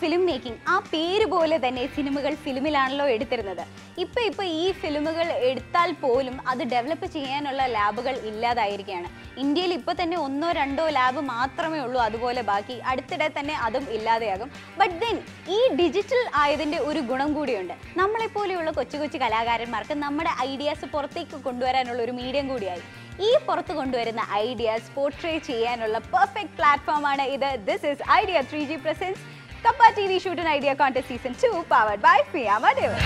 Film making ആ പേര് പോലെ തന്നെ സിനിമകൾ ഫിലിമിലാണല്ലോ എടുത്തിരുന്നത് ഇപ്പൊ ഇപ്പൊ ഈ ഫിലിമുകൾ എടുത്താൽ പോലും അത് ഡെവലപ്പ് ചെയ്യാനുള്ള ലാബുകൾ ഇല്ലാതായിരിക്കുകയാണ് ഇന്ത്യയിൽ ഇപ്പൊ തന്നെ ഒന്നോ രണ്ടോ ലാബ് മാത്രമേ ഉള്ളൂ അതുപോലെ ബാക്കി അടുത്തിടെ തന്നെ അതും ഇല്ലാതെയാകും ബട്ട് ദെൻ ഈ ഡിജിറ്റൽ ആയതിന്റെ ഒരു ഗുണം കൂടിയുണ്ട് നമ്മളെപ്പോലെയുള്ള കൊച്ചു കൊച്ചു കലാകാരന്മാർക്ക് നമ്മുടെ ഐഡിയാസ് പുറത്തേക്ക് കൊണ്ടുവരാനുള്ള ഒരു മീഡിയം കൂടിയായി ഈ പുറത്ത് കൊണ്ടുവരുന്ന ഐഡിയാസ് പോർട്രേ ചെയ്യാനുള്ള പെർഫെക്റ്റ് പ്ലാറ്റ്ഫോമാണ് ഇത് this is Idea three G presents Kappa T V shoot Idea contest season two powered by Fiama Devan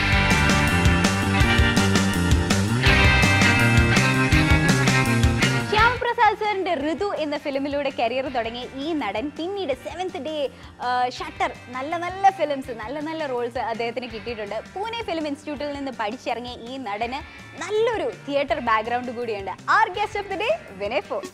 Shyamaprasad സാറിന്റെ ഋതു എന്ന ഫിലിമിലൂടെ കരിയർ തുടങ്ങിയ ഈ നടൻ പിന്നീട് സെവൻത് ഡേ ഷട്ടർ നല്ല നല്ല ഫിലിംസ് നല്ല നല്ല റോൾസ് അദ്ദേഹത്തിന് കിട്ടിയിട്ടുണ്ട് പൂനെ ഫിലിം ഇൻസ്റ്റിറ്റ്യൂട്ടിൽ നിന്ന് പഠിച്ചിറങ്ങിയ ഈ നടന് നല്ലൊരു തിയേറ്റർ ബാക്ക്ഗ്രൗണ്ട് കൂടിയുണ്ട് our guest of the day Vinay Forrt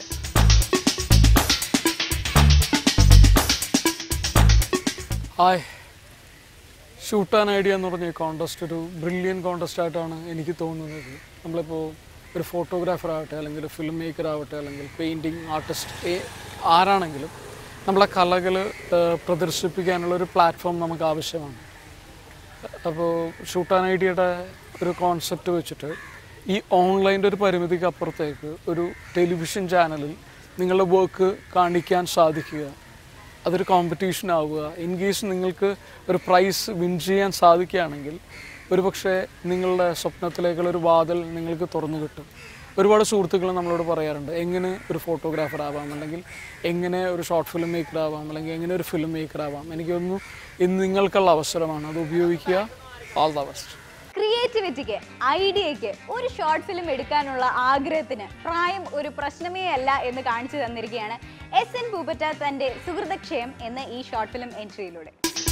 hi shoot an Idea എന്ന് പറഞ്ഞ കോണ്ടസ്റ്റ് ഒരു ബ്രില്യൻ കോണ്ടസ്റ്റ് ആയിട്ടാണ് എനിക്ക് തോന്നുന്നത് നമ്മളിപ്പോൾ ഒരു ഫോട്ടോഗ്രാഫർ ആവട്ടെ അല്ലെങ്കിൽ ഒരു ഫിലിം മേക്കർ ആവട്ടെ അല്ലെങ്കിൽ പെയിൻറ്റിങ് ആർട്ടിസ്റ്റ് ആരാണെങ്കിലും നമ്മളെ കലകൾ പ്രദർശിപ്പിക്കാനുള്ള ഒരു പ്ലാറ്റ്ഫോം നമുക്ക് ആവശ്യമാണ് അപ്പോൾ ഷൂട്ട് ആൻ ഐഡിയയുടെ ഒരു കോൺസെപ്റ്റ് വെച്ചിട്ട് ഈ ഓൺലൈൻ്റെ ഒരു പരിമിതിക്ക് അപ്പുറത്തേക്ക് ഒരു ടെലിവിഷൻ ചാനലിൽ നിങ്ങളുടെ വർക്ക് കാണിക്കാൻ സാധിക്കുക അതൊരു കോമ്പറ്റീഷൻ ആവുക ഇൻ കേസ് നിങ്ങൾക്ക് ഒരു പ്രൈസ് വിൻ ചെയ്യാൻ സാധിക്കുകയാണെങ്കിൽ ഒരുപക്ഷെ നിങ്ങളുടെ സ്വപ്നത്തിലേക്കുള്ള ഒരു വാതിൽ നിങ്ങൾക്ക് തുറന്നു കിട്ടും ഒരുപാട് സുഹൃത്തുക്കൾ നമ്മളോട് പറയാറുണ്ട് എങ്ങനെ ഒരു ഫോട്ടോഗ്രാഫർ ആവാം അല്ലെങ്കിൽ എങ്ങനെ ഒരു ഷോർട്ട് ഫിലിം മേക്കർ ആവാം അല്ലെങ്കിൽ എങ്ങനെ ഒരു ഫിലിം മേക്കർ ആവാം എനിക്കൊന്നു ഇന്ന് നിങ്ങൾക്കുള്ള അവസരമാണ് അത് ഉപയോഗിക്കുക ഓൾ ദ ബെസ്റ്റ് ക്രിയേറ്റിവിറ്റിക്ക് ഐഡിയയ്ക്ക് ഒരു ഷോർട്ട് ഫിലിം എടുക്കാനുള്ള ആഗ്രഹത്തിന് പ്രായം ഒരു പ്രശ്നമേ അല്ല എന്ന് കാണിച്ചു തന്നിരിക്കുകയാണ് എസ് എൻ പൂപ്പറ്റ തന്റെ സുഹൃതക്ഷയം എന്ന ഈ ഷോർട്ട് ഫിലിം എൻട്രിയിലൂടെ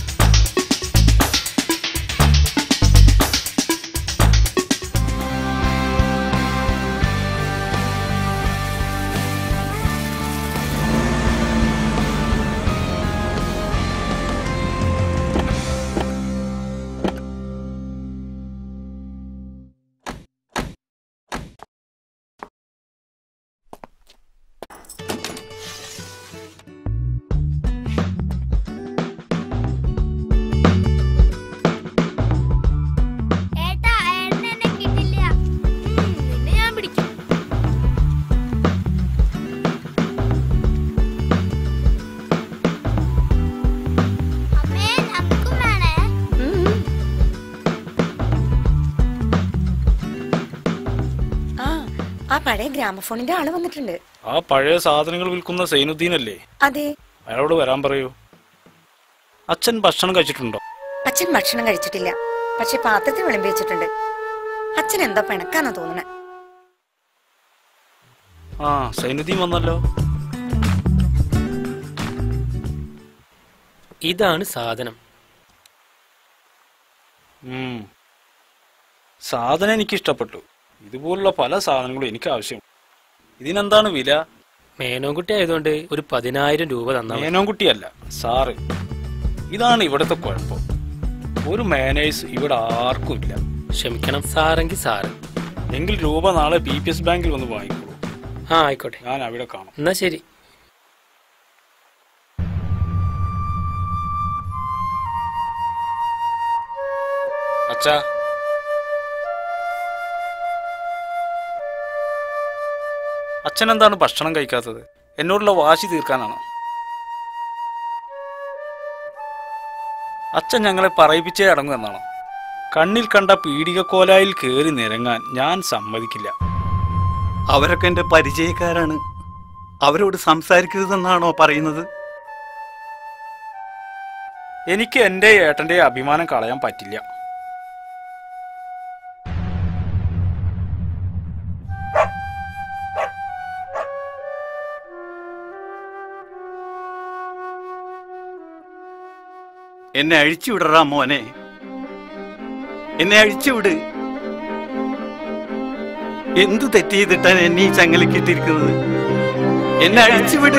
ഏട്ടാ ഏട്ടന് എന്നെ കിട്ടില്ല ഉം, നിന്നെ ഞാൻ പിടിക്കും അമ്മേ നമുക്കും വേണേ ആ ആ പഴയ ഗ്രാമഫോണിന്റെ ആള് വന്നിട്ടുണ്ട് ആ പഴയ സാധനങ്ങൾ വിൽക്കുന്ന സൈനുദ്ദീൻ അല്ലേ അതെ അയാളോട് വരാൻ പറയൂ അച്ഛൻ ഭക്ഷണം കഴിച്ചിട്ടുണ്ടോ അച്ഛൻ ഭക്ഷണം കഴിച്ചിട്ടില്ല പക്ഷെ പാത്രത്തിൽ വിളമ്പി വെച്ചിട്ടുണ്ട് അച്ഛൻ എന്തോ പിണക്കാന്നാ തോന്നണേ ആ സൈനുദ്ദീൻ വന്നല്ലോ ഇതാണ് സാധനം ഉം. സാധനം എനിക്ക് ഇഷ്ടപ്പെട്ടു ഇതുപോലുള്ള പല സാധനങ്ങളും എനിക്ക് ആവശ്യം ഇതിനെന്താണ് വില മേനോൻകുട്ടി ആയതുകൊണ്ട് ഒരു പതിനായിരം രൂപ തന്നാൽ മതി. മേനോൻകുട്ടിയല്ല സാറ് ഇതാണ് ഇവിടുത്തെ കുഴപ്പം ഒരു മാനേഴ്സ് ഇവിടെ ആർക്കും ഇല്ല ക്ഷമിക്കണം സാറെങ്കിൽ സാറ് എങ്കിൽ രൂപ നാളെ ബി പി എസ് ബാങ്കിൽ വന്ന് വാങ്ങിക്കോളൂ ആ ആയിക്കോട്ടെ ഞാൻ അവിടെ കാണും എന്നാ ശരി അച്ഛാ അച്ഛൻ എന്താണ് ഭക്ഷണം കഴിക്കാത്തത് എന്നോടുള്ള വാശി തീർക്കാനാണോ അച്ഛൻ ഞങ്ങളെ പറയിപ്പിച്ചേ അടങ്ങും എന്നാണോ കണ്ണിൽ കണ്ട പീഡികക്കോലായിൽ കയറി നിരങ്ങാൻ ഞാൻ സമ്മതിക്കില്ല അവരൊക്കെ എൻ്റെ പരിചയക്കാരാണ് അവരോട് സംസാരിക്കരുതെന്നാണോ പറയുന്നത് എനിക്ക് എൻ്റെ ഏട്ടൻ്റെ അഭിമാനം കളയാൻ പറ്റില്ല എന്നെ അഴിച്ചുവിടറാ മോനെ എന്നെ അഴിച്ചുവിട് എന്തു തെറ്റ് ചെയ്തിട്ടാണ് എന്നെ ഈ ചങ്ങലക്കിട്ടിരിക്കുന്നത് എന്നെ അഴിച്ചുവിട്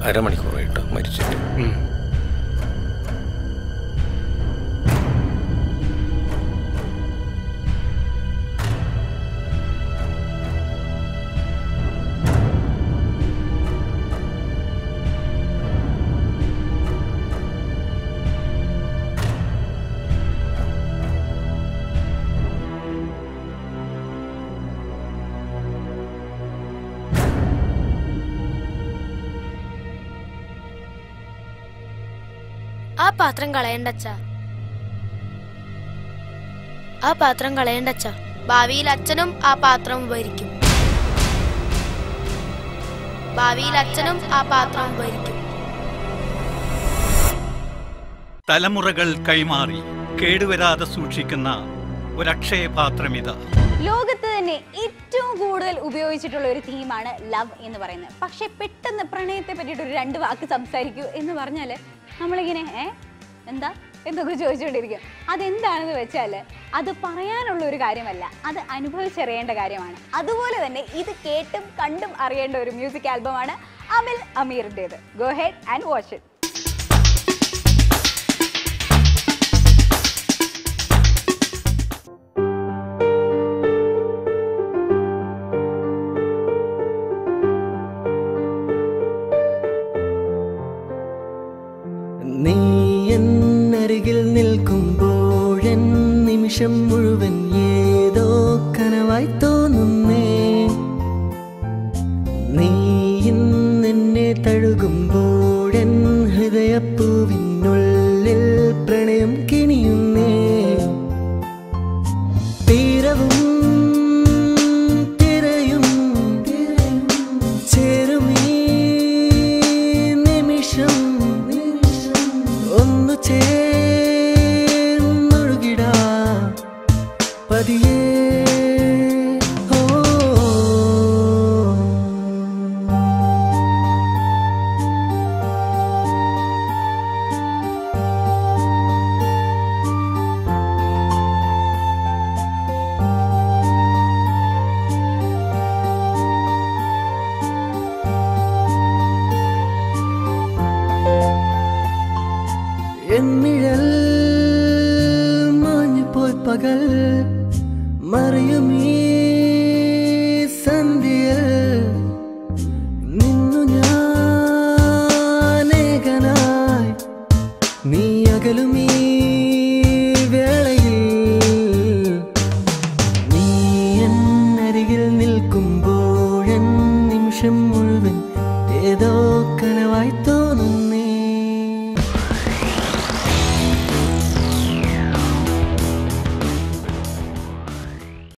അരമണിക്കൂറായിട്ട് മരിച്ചിട്ട് ഉം. ആ പാത്രം കളയണ്ടച്ച ആ പാത്രം കളയണ്ടച്ച ഭാവിയിൽ അച്ഛനും ആ പാത്രം ഉപകരിക്കും ഭാവിയിൽ അച്ഛനും ആ പാത്രം ഉപകരിക്കും തലമുറകൾ കൈമാറി കേടുവരാതെ സൂക്ഷിക്കുന്ന ഒരക്ഷയപാത്രമിതാ ലോകത്ത് തന്നെ ഏറ്റവും കൂടുതൽ ഉപയോഗിച്ചിട്ടുള്ള ഒരു തീമാണ് ലവ് എന്ന് പറയുന്നത് പക്ഷെ പെട്ടെന്ന് പ്രണയത്തെ പറ്റിയിട്ട് ഒരു രണ്ട് വാക്ക് സംസാരിക്കൂ എന്ന് പറഞ്ഞാൽ നമ്മളിങ്ങനെ ഏ എന്താ എന്തൊക്കെ ചോദിച്ചുകൊണ്ടിരിക്കും അതെന്താണെന്ന് വെച്ചാൽ അത് പറയാനുള്ള ഒരു കാര്യമല്ല അത് അനുഭവിച്ചറിയേണ്ട കാര്യമാണ് അതുപോലെ തന്നെ ഇത് കേട്ടും കണ്ടും അറിയേണ്ട ഒരു മ്യൂസിക് ആൽബമാണ് അമിൽ അമീറിൻ്റെത് go ahead and watch it നീ എന്നരികിൽ നിൽക്കുമ്പോഴൻ നിമിഷം മുഴുവൻ ഏതോ കനവായി തോന്നുന്നേ നീ ഇന്നെന്നെ തഴുകുമ്പോഴൻ ഹൃദയപ്പൂവിനുള്ളിൽ പ്രണയം കിണിയുന്നേ തീരവും തിരയും ചേരുമീ നിമിഷം ഒന്നു ചേർന്നൊഴുകിടാ പതിയേ ഓ എന്നിഴൽ മാഞ്ഞു പോയി പകൽ മറിയുമീ